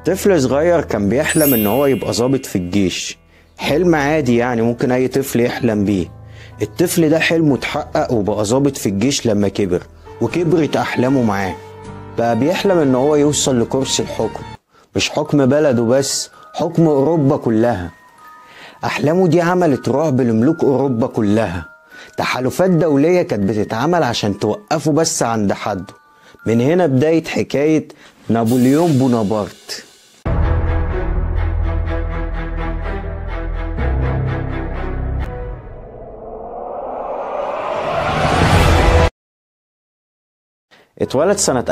طفل صغير كان بيحلم ان هو يبقى ضابط في الجيش حلم عادي يعني ممكن اي طفل يحلم بيه الطفل ده حلمه اتحقق وبقى ضابط في الجيش لما كبر وكبرت احلامه معاه بقى بيحلم ان هو يوصل لكرسي الحكم مش حكم بلده بس حكم اوروبا كلها احلامه دي عملت رعب لملوك اوروبا كلها تحالفات دولية كانت بتتعمل عشان توقفه بس عند حده من هنا بداية حكاية نابليون بونابرت اتولد سنة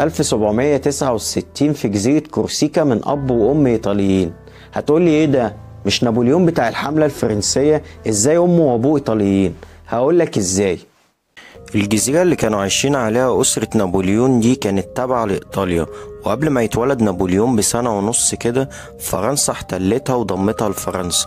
1769 في جزيرة كورسيكا من أب وأم إيطاليين هتقولي إيه ده؟ مش نابليون بتاع الحملة الفرنسية إزاي أمه وأبوه إيطاليين؟ هقولك إزاي الجزيرة اللي كانوا عايشين عليها أسرة نابليون دي كانت تابعة لإيطاليا وقبل ما يتولد نابليون بسنة ونص كده فرنسا احتلتها وضمتها لفرنسا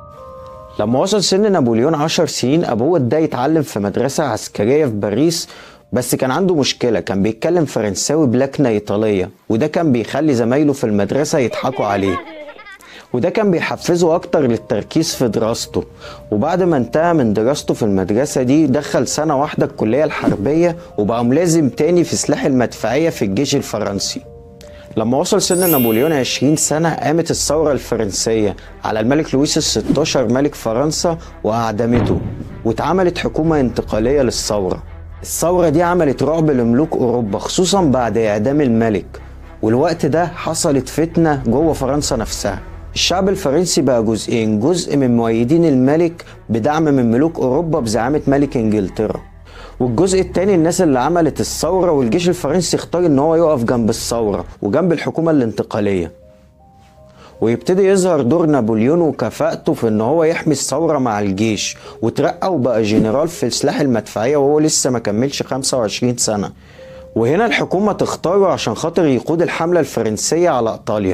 لما وصل سن نابليون عشر سنين أبوه اداه يتعلم في مدرسة عسكرية في باريس بس كان عنده مشكلة كان بيتكلم فرنساوي بلكنة إيطالية وده كان بيخلي زمايله في المدرسة يضحكوا عليه وده كان بيحفزه أكتر للتركيز في دراسته وبعد ما انتهى من دراسته في المدرسة دي دخل سنة واحدة الكلية الحربية وبقى ملازم تاني في سلاح المدفعية في الجيش الفرنسي لما وصل سن نابليون 20 سنة قامت الثورة الفرنسية على الملك لويس الستاشر ملك فرنسا وأعدمته واتعملت حكومة انتقالية للثورة الثورة دي عملت رعب لملوك أوروبا خصوصا بعد إعدام الملك والوقت ده حصلت فتنة جوه فرنسا نفسها الشعب الفرنسي بقى جزئين جزء من مؤيدين الملك بدعم من ملوك أوروبا بزعامة ملك إنجلترا والجزء التاني الناس اللي عملت الثورة والجيش الفرنسي اختار ان هو يقف جنب الثورة وجنب الحكومة الانتقالية ويبتدي يظهر دور نابليون وكفاءته في ان هو يحمي الثورة مع الجيش وترقى وبقى جنرال في سلاح المدفعية وهو لسه ما كملش 25 سنة وهنا الحكومة تختاره عشان خاطر يقود الحملة الفرنسية على ايطاليا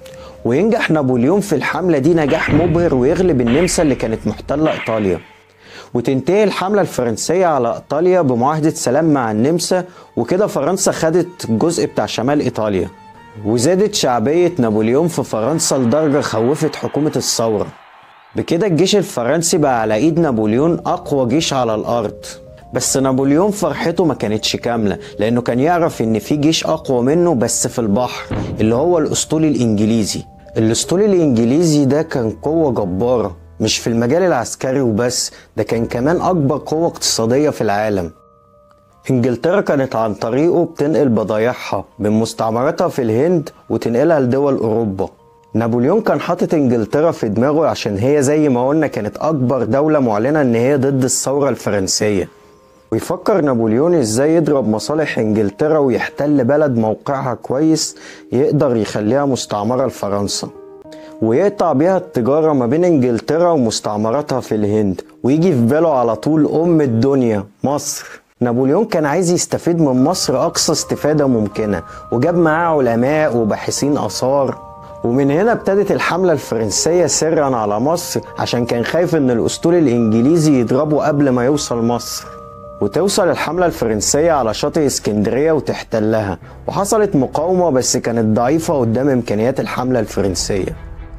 وينجح نابليون في الحملة دي نجاح مبهر ويغلب النمسا اللي كانت محتلة ايطاليا وتنتهي الحملة الفرنسية على إيطاليا بمعاهدة سلام مع النمسا وكده فرنسا خدت الجزء بتاع شمال إيطاليا وزادت شعبية نابليون في فرنسا لدرجة خوفت حكومة الثورة بكده الجيش الفرنسي بقى على إيد نابليون أقوى جيش على الأرض بس نابليون فرحته ما كانتش كاملة لأنه كان يعرف إن في جيش أقوى منه بس في البحر اللي هو الأسطول الإنجليزي الأسطول الإنجليزي ده كان قوة جبارة مش في المجال العسكري وبس ده كان كمان أكبر قوة اقتصادية في العالم إنجلترا كانت عن طريقه بتنقل بضايعها من مستعمراتها في الهند وتنقلها لدول أوروبا نابليون كان حاطط إنجلترا في دماغه عشان هي زي ما قلنا كانت أكبر دولة معلنة إن هي ضد الثورة الفرنسية ويفكر نابليون ازاي يضرب مصالح انجلترا ويحتل بلد موقعها كويس يقدر يخليها مستعمرة لفرنسا ويقطع بيها التجارة ما بين انجلترا ومستعمراتها في الهند ويجي في باله على طول ام الدنيا مصر نابليون كان عايز يستفيد من مصر اقصى استفادة ممكنة وجاب معاه علماء وباحثين اثار ومن هنا ابتدت الحملة الفرنسية سرا على مصر عشان كان خايف ان الاسطول الانجليزي يضربه قبل ما يوصل مصر وتوصل الحملة الفرنسية على شاطئ اسكندرية وتحتلها وحصلت مقاومة بس كانت ضعيفة قدام إمكانيات الحملة الفرنسية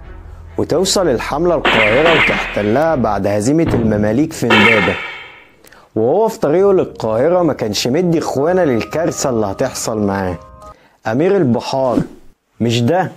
وتوصل الحملة القاهرة وتحتلها بعد هزيمة المماليك في امبابة وهو في طريقه للقاهرة ما كانش مدي اخوانا للكارثة اللي هتحصل معاه أمير البحار مش ده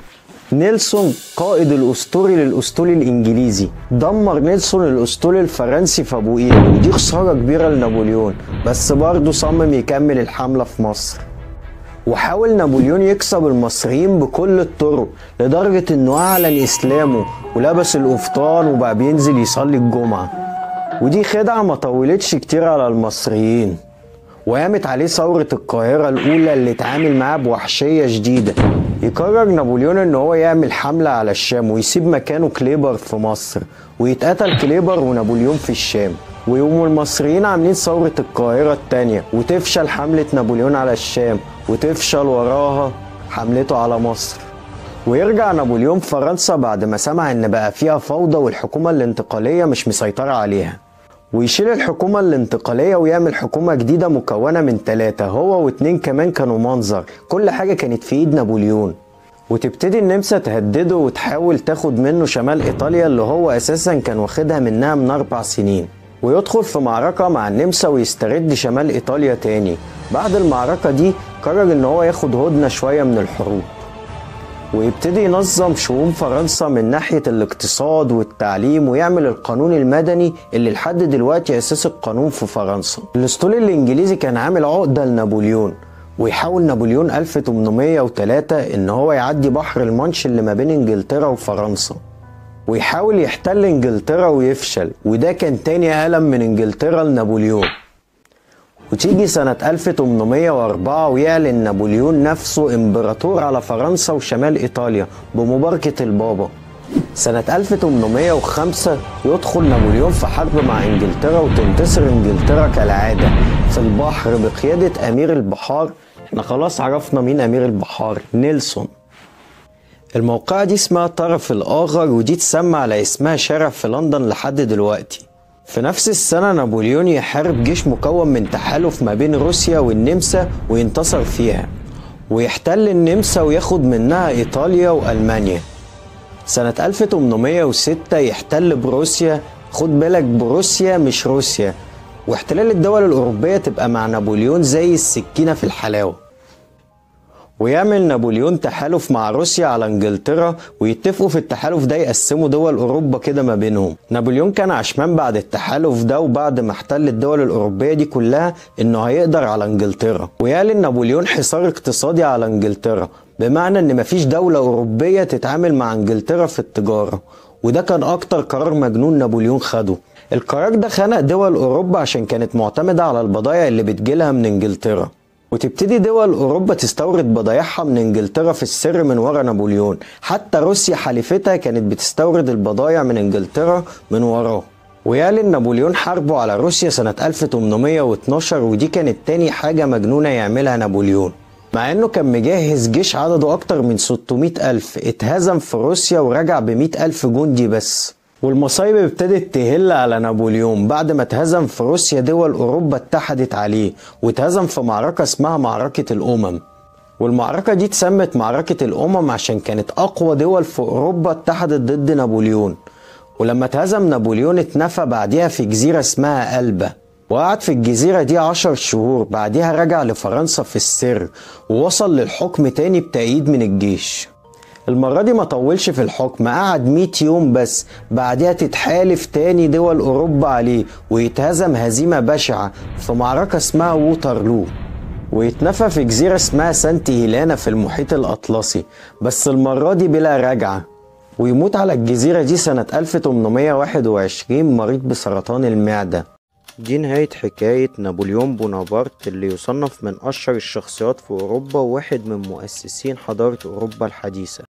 نيلسون قائد الاسطوري للاسطول الانجليزي دمر نيلسون الاسطول الفرنسي في ابو قير ودي خساره كبيره لنابليون بس برضه صمم يكمل الحمله في مصر وحاول نابليون يكسب المصريين بكل الطرق لدرجة انه اعلن اسلامه ولبس القفطان وبقى بينزل يصلي الجمعة ودي خدعة ما طولتش كتير على المصريين وقامت عليه ثورة القاهرة الأولى اللي اتعامل معاها بوحشية شديدة يقرر نابليون ان هو يعمل حملة على الشام ويسيب مكانه كليبر في مصر ويتقتل كليبر ونابليون في الشام ويقوموا المصريين عاملين ثورة القاهرة التانية وتفشل حملة نابليون على الشام وتفشل وراها حملته على مصر ويرجع نابليون فرنسا بعد ما سمع ان بقى فيها فوضى والحكومة الانتقالية مش مسيطرة عليها ويشيل الحكومة الانتقالية ويعمل حكومة جديدة مكونة من ثلاثة هو واتنين كمان كانوا منظر كل حاجة كانت في ايد نابليون وتبتدي النمسا تهدده وتحاول تاخد منه شمال إيطاليا اللي هو أساسا كان واخدها منها من أربع سنين ويدخل في معركة مع النمسا ويسترد شمال إيطاليا تاني بعد المعركة دي قرر إن هو ياخد هدنة شوية من الحروب ويبتدي ينظم شؤون فرنسا من ناحية الاقتصاد والتعليم ويعمل القانون المدني اللي لحد دلوقتي أساس القانون في فرنسا الأسطول الإنجليزي كان عامل عقدة لنابليون ويحاول نابليون 1803 إن هو يعدي بحر المانش اللي ما بين إنجلترا وفرنسا ويحاول يحتل إنجلترا ويفشل وده كان تاني ألم من إنجلترا لنابليون وتيجي سنة 1804 ويعلن نابليون نفسه امبراطور على فرنسا وشمال ايطاليا بمباركة البابا سنة 1805 يدخل نابليون في حرب مع انجلترا وتنتصر انجلترا كالعادة في البحر بقيادة امير البحار احنا خلاص عرفنا مين امير البحار نيلسون الموقعة دي اسمها طرف الآخر ودي تسمى على اسمها شارع في لندن لحد دلوقتي في نفس السنة نابليون يحارب جيش مكون من تحالف ما بين روسيا والنمسا وينتصر فيها ويحتل النمسا وياخد منها إيطاليا وألمانيا سنة 1806 يحتل بروسيا خد بالك بروسيا مش روسيا واحتلال الدول الأوروبية تبقى مع نابليون زي السكينة في الحلاوة ويعمل نابليون تحالف مع روسيا على انجلترا ويتفقوا في التحالف ده يقسموا دول اوروبا كده ما بينهم نابليون كان عشمان بعد التحالف ده وبعد ما احتل الدول الاوروبيه دي كلها انه هيقدر على انجلترا ويعلن نابليون حصار اقتصادي على انجلترا بمعنى ان مفيش دوله اوروبيه تتعامل مع انجلترا في التجاره وده كان اكتر قرار مجنون نابليون خده القرار ده خنق دول اوروبا عشان كانت معتمده على البضائع اللي بتجيلها من انجلترا وتبتدي دول اوروبا تستورد بضايعها من انجلترا في السر من ورا نابليون حتى روسيا حليفتها كانت بتستورد البضايع من انجلترا من وراه ويعلن نابليون حربه على روسيا سنة 1812 ودي كانت تاني حاجة مجنونة يعملها نابليون مع انه كان مجهز جيش عدده اكتر من 600 الف اتهزم في روسيا ورجع ب 100 الف جندي بس والمصايب ابتدت تهل على نابليون بعد ما اتهزم في روسيا دول اوروبا اتحدت عليه واتهزم في معركة اسمها معركة الامم والمعركة دي اتسمت معركة الامم عشان كانت اقوى دول في اوروبا اتحدت ضد نابليون ولما اتهزم نابليون اتنفى بعديها في جزيرة اسمها ألبا وقعد في الجزيرة دي عشر شهور بعدها رجع لفرنسا في السر ووصل للحكم تاني بتأييد من الجيش المرة دي ما طولش في الحكم قعد 100 يوم بس بعدها تتحالف تاني دول أوروبا عليه ويتهزم هزيمة بشعة في معركة اسمها ووترلو ويتنفى في جزيرة اسمها سانت هيلانا في المحيط الأطلسي بس المرة دي بلا رجعة ويموت على الجزيرة دي سنة 1821 مريض بسرطان المعدة دي نهاية حكاية نابليون بونابرت اللي يصنف من أشهر الشخصيات في أوروبا وواحد من مؤسسين حضارة أوروبا الحديثة